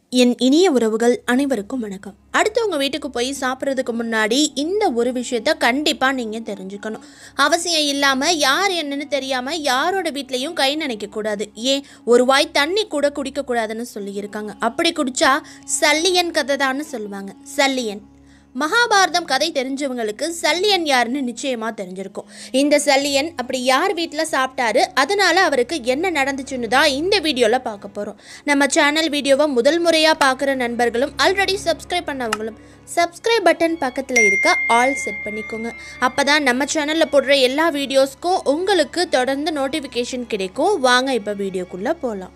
என் இனிய உறவுகள் அனைவருக்கும் வணக்கம் அடுத்தவங்க வீட்டுக்கு போய் சாப்பிட்றதுக்கு முன்னாடி இந்த ஒரு விஷயத்த கண்டிப்பாக நீங்கள் தெரிஞ்சுக்கணும் அவசியம் இல்லாமல் யார் என்னன்னு தெரியாமல் யாரோட வீட்லேயும் கை நினைக்கக்கூடாது ஏன் ஒரு வாய் தண்ணி கூட குடிக்கக்கூடாதுன்னு சொல்லியிருக்காங்க அப்படி குடிச்சா சல்லியன் கதை தான்னு சொல்லுவாங்க சல்லியன் மகாபாரதம் கதை தெரிஞ்சவங்களுக்கு சல்லியன் யாருன்னு நிச்சயமா தெரிஞ்சிருக்கும் இந்த சல்லியன் அப்படி யார் வீட்டில் சாப்பிட்டாரு அதனால அவருக்கு என்ன நடந்துச்சுன்னு தான் இந்த வீடியோவில் பார்க்க போகிறோம் நம்ம சேனல் வீடியோவை முதல் முறையாக பார்க்குற நண்பர்களும் ஆல்ரெடி சப்ஸ்கிரைப் பண்ணவங்களும் சப்ஸ்கிரைப் பட்டன் பக்கத்தில் இருக்க ஆல் செட் பண்ணிக்கோங்க அப்போ தான் நம்ம சேனலில் போடுற எல்லா வீடியோஸ்க்கும் உங்களுக்கு தொடர்ந்து நோட்டிஃபிகேஷன் கிடைக்கும் வாங்க இப்போ வீடியோக்குள்ளே போகலாம்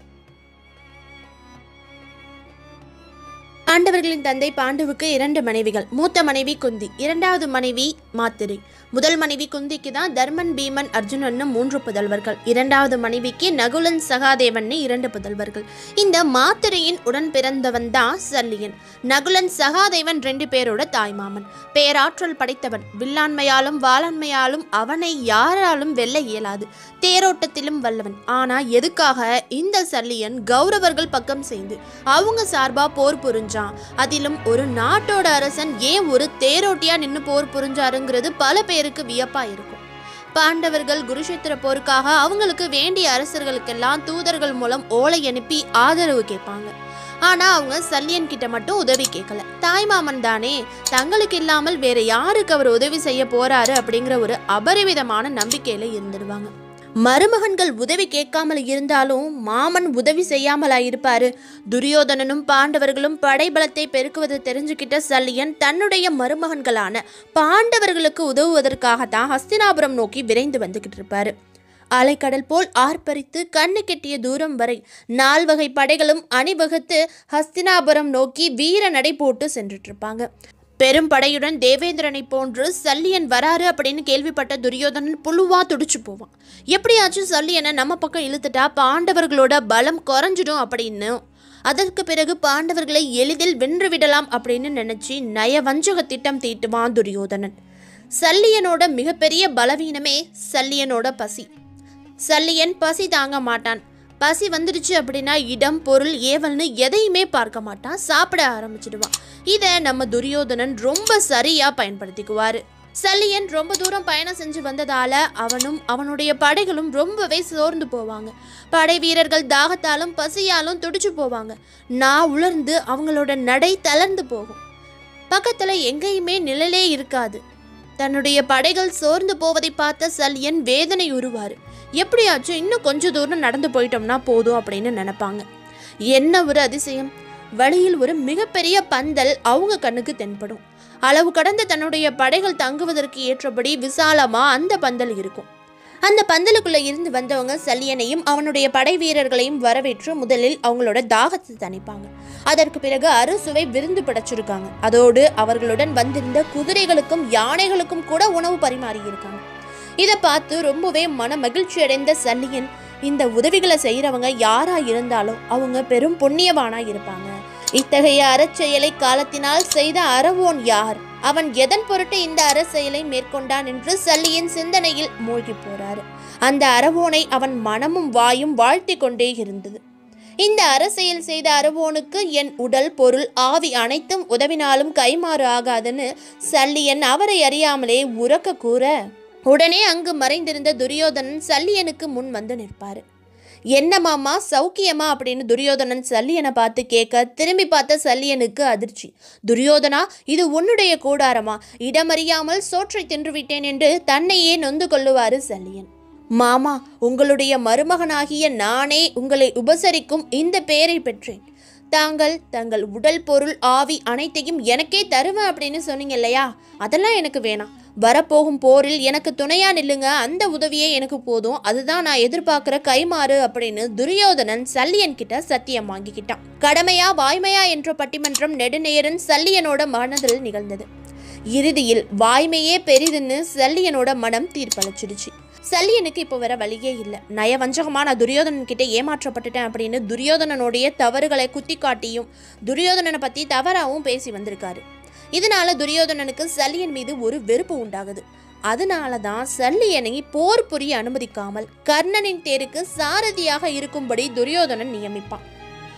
பாண்டவர்களின் தந்தை பாண்டுவுக்கு இரண்டு மனைவிகள் மூத்த மனைவி குந்தி இரண்டாவது மனைவி மாத்திரை முதல் மனைவி குந்திக்கு தான் தர்மன் பீமன் அர்ஜுனன்னு மூன்று புதல்வர்கள் இரண்டாவது மனைவிக்கு நகுலன் சகாதேவன்னு இரண்டு புதல்வர்கள் இந்த மாத்திரையின் உடன் பிறந்தவன் தான் சல்லியன் நகுலன் சகாதேவன் ரெண்டு பேரோட தாய்மாமன் பேராற்றல் படைத்தவன் வில்லாண்மையாலும் வாளாண்மையாலும் அவனை யாராலும் வெல்ல இயலாது தேரோட்டத்திலும் வல்லவன் ஆனா எதுக்காக இந்த சல்லியன் கௌரவர்கள் பக்கம் சேர்ந்து அவங்க சார்பா போர் புரிஞ்சான் அதிலும் ஒரு நாட்டோட அரசன் ஏன் ஒரு தேரோட்டியா நின்று போர் புரிஞ்சாருங்கிறது பல பேருக்கு வியப்பா இருக்கும் பாண்டவர்கள் குருஷேத்திர போருக்காக அவங்களுக்கு வேண்டிய அரசர்களுக்கெல்லாம் தூதர்கள் மூலம் ஓலை அனுப்பி ஆதரவு கேட்பாங்க ஆனா அவங்க சல்லியன் கிட்ட மட்டும் உதவி கேட்கல தாய்மாமன் தானே தங்களுக்கு இல்லாமல் வேற யாருக்கு அவர் உதவி செய்ய போறாரு அப்படிங்கிற ஒரு அபரிவிதமான நம்பிக்கையில இருந்துடுவாங்க மருமகன்கள் உதவி கேட்காமல் இருந்தாலும் மாமன் உதவி செய்யாமலா இருப்பாரு துரியோதனனும் பாண்டவர்களும் படைபலத்தை பெருக்குவதை தெரிஞ்சுக்கிட்ட சல்லியன் தன்னுடைய மருமகன்களான பாண்டவர்களுக்கு உதவுவதற்காகத்தான் ஹஸ்தினாபுரம் நோக்கி விரைந்து வந்துகிட்டு இருப்பாரு அலைக்கடல் போல் ஆர்ப்பரித்து கண்ணு கெட்டிய தூரம் வரை நால்வகை படைகளும் அணிவகுத்து ஹஸ்தினாபுரம் நோக்கி வீர நடை போட்டு சென்றுட்டு இருப்பாங்க பெரும் படையுடன் தேவேந்திரனை போன்று சல்லியன் வராரு அப்படின்னு கேள்விப்பட்ட துரியோதனன் புழுவா துடிச்சு போவான் எப்படியாச்சும் சல்லியனை நம்ம பக்கம் இழுத்துட்டா பாண்டவர்களோட பலம் குறைஞ்சிடும் அப்படின்னு அதற்கு பிறகு பாண்டவர்களை எளிதில் வென்று விடலாம் அப்படின்னு நினைச்சு நயவஞ்சக திட்டம் தீட்டுவான் துரியோதனன் சல்லியனோட மிகப்பெரிய பலவீனமே சல்லியனோட பசி சல்லியன் பசி தாங்க மாட்டான் பசி வந்துடுச்சு அப்படின்னா இடம் பொருள் ஏவல்னு எதையுமே பார்க்க மாட்டான் சாப்பிட ஆரம்பிச்சிடுவான் இதை நம்ம துரியோதனன் ரொம்ப சரியா பயன்படுத்திக்குவாரு சல்லியன் ரொம்ப தூரம் பயணம் செஞ்சு வந்ததால அவனும் அவனுடைய படைகளும் ரொம்பவே சோர்ந்து போவாங்க படை வீரர்கள் தாகத்தாலும் பசியாலும் துடிச்சு போவாங்க நான் உலர்ந்து அவங்களோட நடை தளர்ந்து போகும் பக்கத்துல எங்கேயுமே நிழலே இருக்காது தன்னுடைய படைகள் சோர்ந்து போவதை பார்த்த சல்லியன் வேதனை உருவாரு எப்படியாச்சும் இன்னும் கொஞ்ச தூரம் நடந்து போயிட்டோம்னா போதும் அப்படின்னு நினைப்பாங்க என்ன ஒரு அதிசயம் வழியில் ஒரு மிகப்பெரிய பந்தல் அவங்க கண்ணுக்கு தென்படும் அளவு கடந்த தன்னுடைய படைகள் தங்குவதற்கு ஏற்றபடி விசாலமா அந்த பந்தல் இருக்கும் அந்த பந்தலுக்குள்ள இருந்து வந்தவங்க சல்லியனையும் அவனுடைய படை வீரர்களையும் வரவேற்று முதலில் அவங்களோட தாகத்தை தணிப்பாங்க அதற்கு பிறகு அறுசுவை விருந்து படைச்சிருக்காங்க அதோடு அவர்களுடன் வந்திருந்த குதிரைகளுக்கும் யானைகளுக்கும் கூட உணவு பரிமாறி இருக்காங்க இதை பார்த்து ரொம்பவே மன மகிழ்ச்சி அடைந்த சல்லியன் இந்த உதவிகளை செய்கிறவங்க யாரா இருந்தாலும் அவங்க பெரும் புண்ணியவானா இருப்பாங்க இத்தகைய அறச்செயலை காலத்தினால் செய்த அறவோன் யார் அவன் எதன் பொருட்டு இந்த அறச்செயலை மேற்கொண்டான் என்று சல்லியின் சிந்தனையில் மூழ்கி போறாரு அந்த அறவோனை அவன் மனமும் வாயும் வாழ்த்தி கொண்டே இருந்தது இந்த அரசியல் செய்த அறவோனுக்கு என் உடல் பொருள் ஆவி அனைத்தும் உதவினாலும் கைமாறு ஆகாதுன்னு சல்லியன் அவரை அறியாமலே உறக்க கூற உடனே அங்கு மறைந்திருந்த துரியோதனன் சல்லியனுக்கு முன் வந்து நிற்பாரு என்ன மாமா சௌக்கியமா அப்படின்னு துரியோதனன் சல்லியனை பார்த்து கேட்க திரும்பி பார்த்த சல்லியனுக்கு அதிர்ச்சி துரியோதனா இது உன்னுடைய கூடாரமா இடமறியாமல் சோற்றை தின்றுவிட்டேன் என்று தன்னையே நொந்து கொள்ளுவாரு சல்லியன் மாமா உங்களுடைய மருமகனாகிய நானே உங்களை உபசரிக்கும் இந்த பெயரை பெற்றேன் தாங்கள் தங்கள் உடல் பொருள் ஆவி அனைத்தையும் எனக்கே தருவேன் அப்படின்னு சொன்னீங்க இல்லையா அதெல்லாம் எனக்கு வேணாம் வரப்போகும் போரில் எனக்கு துணையா நில்லுங்க அந்த உதவியே எனக்கு போதும் அதுதான் நான் எதிர்பார்க்கிற கைமாறு அப்படின்னு துரியோதனன் சல்லியன் கிட்ட சத்தியம் வாங்கிக்கிட்டான் கடமையா வாய்மையா என்ற பட்டிமன்றம் நெடுநேரன் சல்லியனோட மனதில் நிகழ்ந்தது இறுதியில் வாய்மையே பெரிதுன்னு சல்லியனோட மனம் தீர்ப்பளிச்சிடுச்சு சல்லியனுக்கு இப்போ வர வழியே இல்லை நயவஞ்சகமா நான் துரியோதனன் கிட்ட ஏமாற்றப்பட்டுட்டேன் அப்படின்னு துரியோதனனுடைய தவறுகளை குத்தி காட்டியும் துரியோதனனை பத்தி தவறாவும் பேசி வந்திருக்காரு இதனால துரியோதனனுக்கு சல்லியன் மீது ஒரு வெறுப்பு உண்டாகுது அதனால தான் சல்லியனை போர் புரிய அனுமதிக்காமல் கர்ணனின் தேருக்கு சாரதியாக இருக்கும்படி துரியோதனன் நியமிப்பான்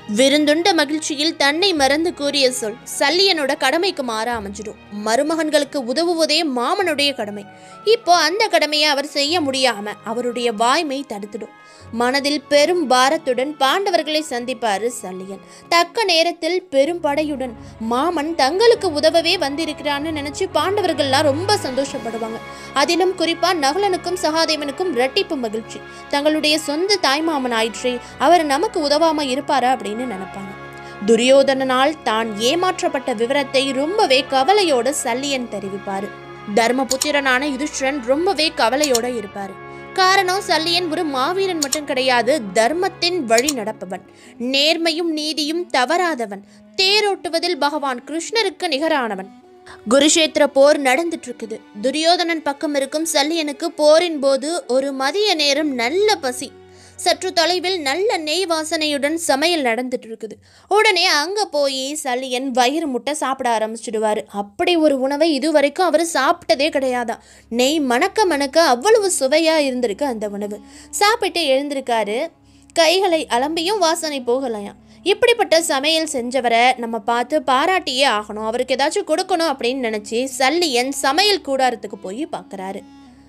விருந்துண்ட மகிழ்ச்சியில் தன்னை மறந்து கூறிய சொல் சல்லியனோட கடமைக்கு மாற அமைஞ்சிடும் மருமகன்களுக்கு உதவுவதே மாமனுடைய கடமை இப்போ அந்த கடமையை அவர் செய்ய முடியாம அவருடைய வாய்மை தடுத்துடும் மனதில் பெரும் பாரத்துடன் பாண்டவர்களை சந்திப்பாரு சல்லியன் தக்க நேரத்தில் பெரும் படையுடன் மாமன் தங்களுக்கு உதவவே வந்திருக்கிறான்னு நினைச்சு பாண்டவர்கள்லாம் ரொம்ப சந்தோஷப்படுவாங்க அதிலும் குறிப்பா நகுலனுக்கும் சகாதேவனுக்கும் இரட்டிப்பு மகிழ்ச்சி தங்களுடைய சொந்த தாய்மாமன் ஆயிற்றே அவர் நமக்கு உதவாம இருப்பாரா அப்படின்னு நினைப்பாங்க துரியோதனனால் தான் ஏமாற்றப்பட்ட விவரத்தை ரொம்பவே கவலையோட சல்லியன் தெரிவிப்பாரு தர்மபுத்திரனான யுதிஷ்டிரன் ரொம்பவே கவலையோட இருப்பாரு காரணம் சல்லியன் ஒரு மாவீரன் மட்டும் கிடையாது தர்மத்தின் வழி நடப்பவன் நேர்மையும் நீதியும் தவறாதவன் தேரோட்டுவதில் பகவான் கிருஷ்ணருக்கு நிகரானவன் குருஷேத்திர போர் நடந்துட்டு இருக்குது துரியோதனன் பக்கம் இருக்கும் சல்லியனுக்கு போரின் போது ஒரு மதிய நேரம் நல்ல பசி சற்று தொலைவில் நல்ல நெய் வாசனையுடன் சமையல் நடந்துட்டு இருக்குது உடனே அங்க போய் சல்லியன் வயிறு முட்டை சாப்பிட ஆரம்பிச்சிடுவாரு அப்படி ஒரு உணவை இதுவரைக்கும் அவர் சாப்பிட்டதே கிடையாதா நெய் மணக்க மணக்க அவ்வளவு சுவையா இருந்திருக்கு அந்த உணவு சாப்பிட்டு எழுந்திருக்காரு கைகளை அலம்பியும் வாசனை போகலையாம் இப்படிப்பட்ட சமையல் செஞ்சவரை நம்ம பார்த்து பாராட்டியே ஆகணும் அவருக்கு ஏதாச்சும் கொடுக்கணும் அப்படின்னு நினச்சி சல்லியன் சமையல் கூடாரத்துக்கு போய் பார்க்குறாரு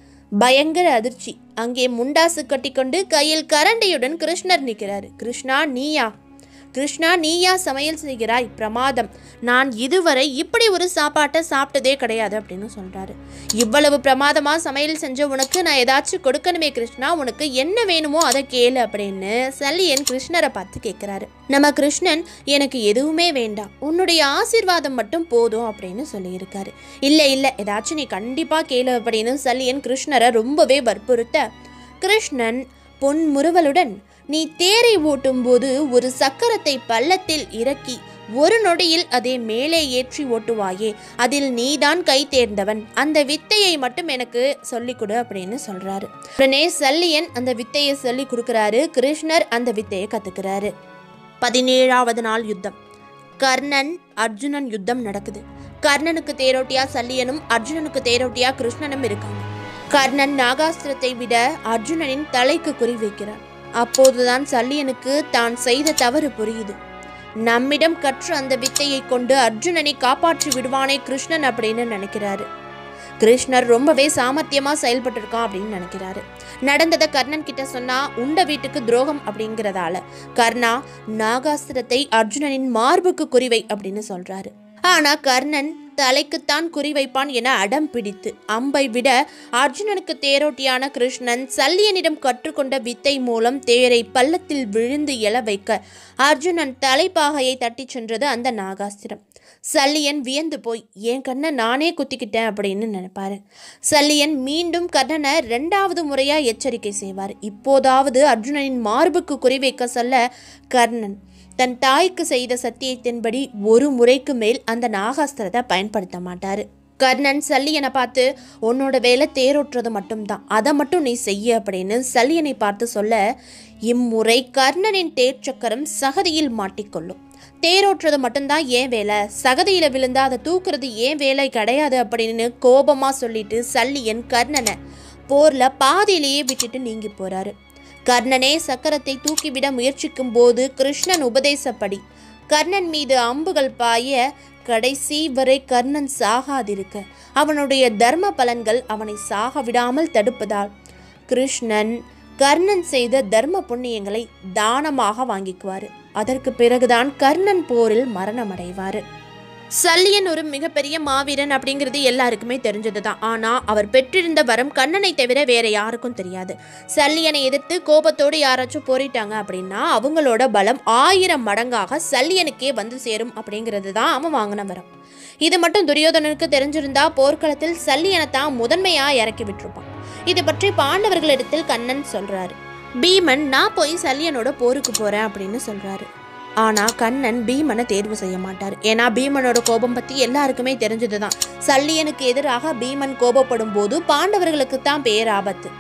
பயங்கர அதிர்ச்சி அங்கே முண்டாசு கட்டிக்கொண்டு கையில் கரண்டியுடன் கிருஷ்ணர் நிற்கிறாரு கிருஷ்ணா நீயா கிருஷ்ணா நீயா சமையல் செய்கிறாய் பிரமாதம் நான் இதுவரை இப்படி ஒரு சாப்பாட்டை சாப்பிட்டதே கிடையாது அப்படின்னு சொல்றாரு இவ்வளவு பிரமாதமா சமையல் செஞ்ச உனக்கு நான் ஏதாச்சும் கொடுக்கணுமே கிருஷ்ணா உனக்கு என்ன வேணுமோ அதை கேளு அப்படின்னு சல்லியன் கிருஷ்ணரை பார்த்து கேட்குறாரு நம்ம கிருஷ்ணன் எனக்கு எதுவுமே வேண்டாம் உன்னுடைய ஆசீர்வாதம் மட்டும் போதும் அப்படின்னு சொல்லியிருக்காரு இல்லை இல்லை ஏதாச்சும் நீ கண்டிப்பாக கேளு அப்படின்னு சல்லியன் கிருஷ்ணரை ரொம்பவே வற்புறுத்த கிருஷ்ணன் பொன்முறுவலுடன் நீ தேரை ஓட்டும்போது ஒரு சக்கரத்தை பள்ளத்தில் இறக்கி ஒரு நொடியில் அதை மேலே ஏற்றி ஓட்டுவாயே அதில் நீதான் கை தேர்ந்தவன் அந்த வித்தையை மட்டும் எனக்கு சொல்லிக் கொடு அப்படின்னு சொல்றாரு உடனே சல்லியன் அந்த வித்தையை சொல்லி கொடுக்குறாரு கிருஷ்ணர் அந்த வித்தையை கத்துக்கிறாரு பதினேழாவது நாள் யுத்தம் கர்ணன் அர்ஜுனன் யுத்தம் நடக்குது கர்ணனுக்கு தேரோட்டியா சல்லியனும் அர்ஜுனனுக்கு தேரோட்டியா கிருஷ்ணனும் இருக்காங்க கர்ணன் நாகாஸ்திரத்தை விட அர்ஜுனனின் தலைக்கு குறி வைக்கிறார் அப்போதுதான் சல்லியனுக்கு தான் செய்த தவறு புரியுது நம்மிடம் கற்ற அந்த வித்தையை கொண்டு அர்ஜுனனை காப்பாற்றி விடுவானே கிருஷ்ணன் அப்படின்னு நினைக்கிறாரு கிருஷ்ணர் ரொம்பவே சாமர்த்தியமா செயல்பட்டிருக்கான் அப்படின்னு நினைக்கிறாரு நடந்ததை கர்ணன் கிட்ட சொன்னா உண்ட வீட்டுக்கு துரோகம் அப்படிங்கிறதால கர்ணா நாகாஸ்திரத்தை அர்ஜுனனின் மார்புக்கு குறிவை அப்படின்னு சொல்றாரு ஆனா கர்ணன் தலைக்குத்தான் குறிவைப்பான் என அடம் பிடித்து அம்பை விட அர்ஜுனனுக்கு தேரோட்டியான கிருஷ்ணன் சல்லியனிடம் கற்றுக்கொண்ட வித்தை மூலம் தேரை பள்ளத்தில் விழுந்து எழ வைக்க அர்ஜுனன் தலைப்பாகையை தட்டிச் சென்றது அந்த நாகாஸ்திரம் சல்லியன் வியந்து போய் என் கண்ணை நானே குத்திக்கிட்டேன் அப்படின்னு நினைப்பாரு சல்லியன் மீண்டும் கர்ணனை ரெண்டாவது முறையா எச்சரிக்கை செய்வார் இப்போதாவது அர்ஜுனனின் மார்புக்கு குறிவைக்க சொல்ல கர்ணன் தன் தாய்க்கு செய்த சத்தியத்தின்படி ஒரு முறைக்கு மேல் அந்த நாகாஸ்திரத்தை பயன்படுத்த மாட்டாரு கர்ணன் சல்லியனை பார்த்து உன்னோட வேலை தேரோட்டுறது மட்டும்தான் அதை மட்டும் நீ செய்ய அப்படின்னு சல்லியனை பார்த்து சொல்ல இம்முறை கர்ணனின் தேர்ச்சக்கரம் சகதியில் மாட்டிக்கொள்ளும் தேரோட்டுறது மட்டும்தான் ஏன் வேலை சகதியில விழுந்தா அதை தூக்குறது ஏன் வேலை கிடையாது அப்படின்னு கோபமா சொல்லிட்டு சல்லியன் கர்ணனை போர்ல பாதியிலேயே விட்டுட்டு நீங்கி போறாரு கர்ணனே சக்கரத்தை தூக்கிவிட முயற்சிக்கும் போது கிருஷ்ணன் உபதேசப்படி கர்ணன் மீது அம்புகள் பாய கடைசி வரை கர்ணன் சாகாதிருக்க அவனுடைய தர்ம பலன்கள் அவனை சாக விடாமல் தடுப்பதால் கிருஷ்ணன் கர்ணன் செய்த தர்ம புண்ணியங்களை தானமாக வாங்கிக்குவாரு அதற்கு பிறகுதான் கர்ணன் போரில் மரணமடைவாரு சல்லியன் ஒரு மிகப்பெரிய மாவீரன் அப்படிங்கிறது எல்லாருக்குமே தெரிஞ்சது தான் ஆனால் அவர் பெற்றிருந்த வரம் கண்ணனை தவிர வேற யாருக்கும் தெரியாது சல்லியனை எதிர்த்து கோபத்தோடு யாராச்சும் போரிட்டாங்க அப்படின்னா அவங்களோட பலம் ஆயிரம் மடங்காக சல்லியனுக்கே வந்து சேரும் அப்படிங்கிறது தான் அவன் வாங்கின வரம் இது மட்டும் துரியோதனனுக்கு தெரிஞ்சிருந்தா போர்க்களத்தில் சல்லியனை தான் முதன்மையா இறக்கி விட்டுருப்பான் இது பற்றி பாண்டவர்களிடத்தில் கண்ணன் சொல்றாரு பீமன் நான் போய் சல்லியனோட போருக்கு போறேன் அப்படின்னு சொல்றாரு ஆனா கண்ணன் பீமனை தேர்வு செய்ய மாட்டார் ஏன்னா பீமனோட கோபம் பத்தி எல்லாருக்குமே தெரிஞ்சதுதான் சல்லியனுக்கு எதிராக பீமன் கோபப்படும் போது பாண்டவர்களுக்கு தான் பேராபத்து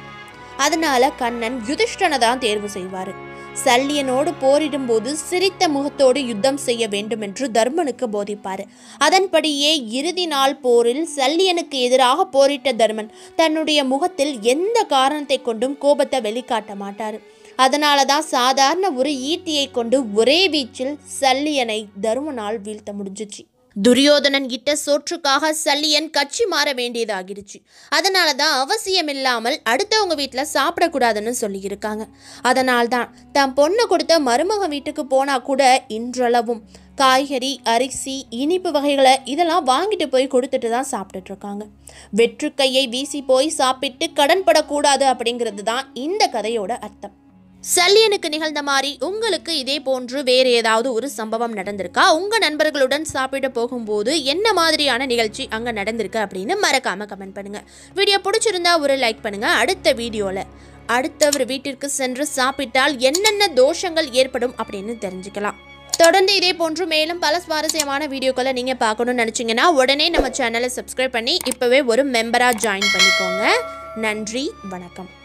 அதனால கண்ணன் யுதிஷ்டனை தான் தேர்வு செய்வார் சல்லியனோடு போரிடும் போது சிரித்த முகத்தோடு யுத்தம் செய்ய வேண்டும் என்று தர்மனுக்கு போதிப்பார் அதன்படியே இறுதி நாள் போரில் சல்லியனுக்கு எதிராக போரிட்ட தர்மன் தன்னுடைய முகத்தில் எந்த காரணத்தை கொண்டும் கோபத்தை வெளிக்காட்ட மாட்டார் அதனால தான் சாதாரண ஒரு ஈட்டியை கொண்டு ஒரே வீச்சில் சல்லியனை தருமனால் வீழ்த்த முடிஞ்சிச்சு துரியோதனன் இட்ட சோற்றுக்காக சல்லியன் கட்சி மாற வேண்டியதாகிடுச்சு அதனால தான் அவசியமில்லாமல் அடுத்தவங்க வீட்டில் சாப்பிடக்கூடாதுன்னு சொல்லியிருக்காங்க அதனால தான் தான் பொண்ணு கொடுத்த மருமக வீட்டுக்கு போனால் கூட இன்றளவும் காய்கறி அரிசி இனிப்பு வகைகளை இதெல்லாம் வாங்கிட்டு போய் கொடுத்துட்டு தான் சாப்பிட்டுட்டு இருக்காங்க வெற்று கையை வீசி போய் சாப்பிட்டு கடன் படக்கூடாது அப்படிங்கிறது தான் இந்த கதையோட அர்த்தம் சல்லியனுக்கு நிகழ்ந்த மாதிரி உங்களுக்கு இதே போன்று வேறு ஏதாவது ஒரு சம்பவம் நடந்திருக்கா உங்க நண்பர்களுடன் சாப்பிட போகும்போது என்ன மாதிரியான நிகழ்ச்சி அங்க நடந்திருக்கு அப்படின்னு மறக்காம கமெண்ட் பண்ணுங்க வீடியோ பிடிச்சிருந்தா ஒரு லைக் பண்ணுங்க அடுத்த வீடியோல அடுத்தவர் வீட்டிற்கு சென்று சாப்பிட்டால் என்னென்ன தோஷங்கள் ஏற்படும் அப்படின்னு தெரிஞ்சுக்கலாம் தொடர்ந்து இதே போன்று மேலும் பல சுவாரஸ்யமான வீடியோக்களை நீங்கள் பார்க்கணும்னு நினச்சிங்கன்னா உடனே நம்ம சேனலை சப்ஸ்கிரைப் பண்ணி இப்போவே ஒரு மெம்பராக ஜாயின் பண்ணிக்கோங்க நன்றி வணக்கம்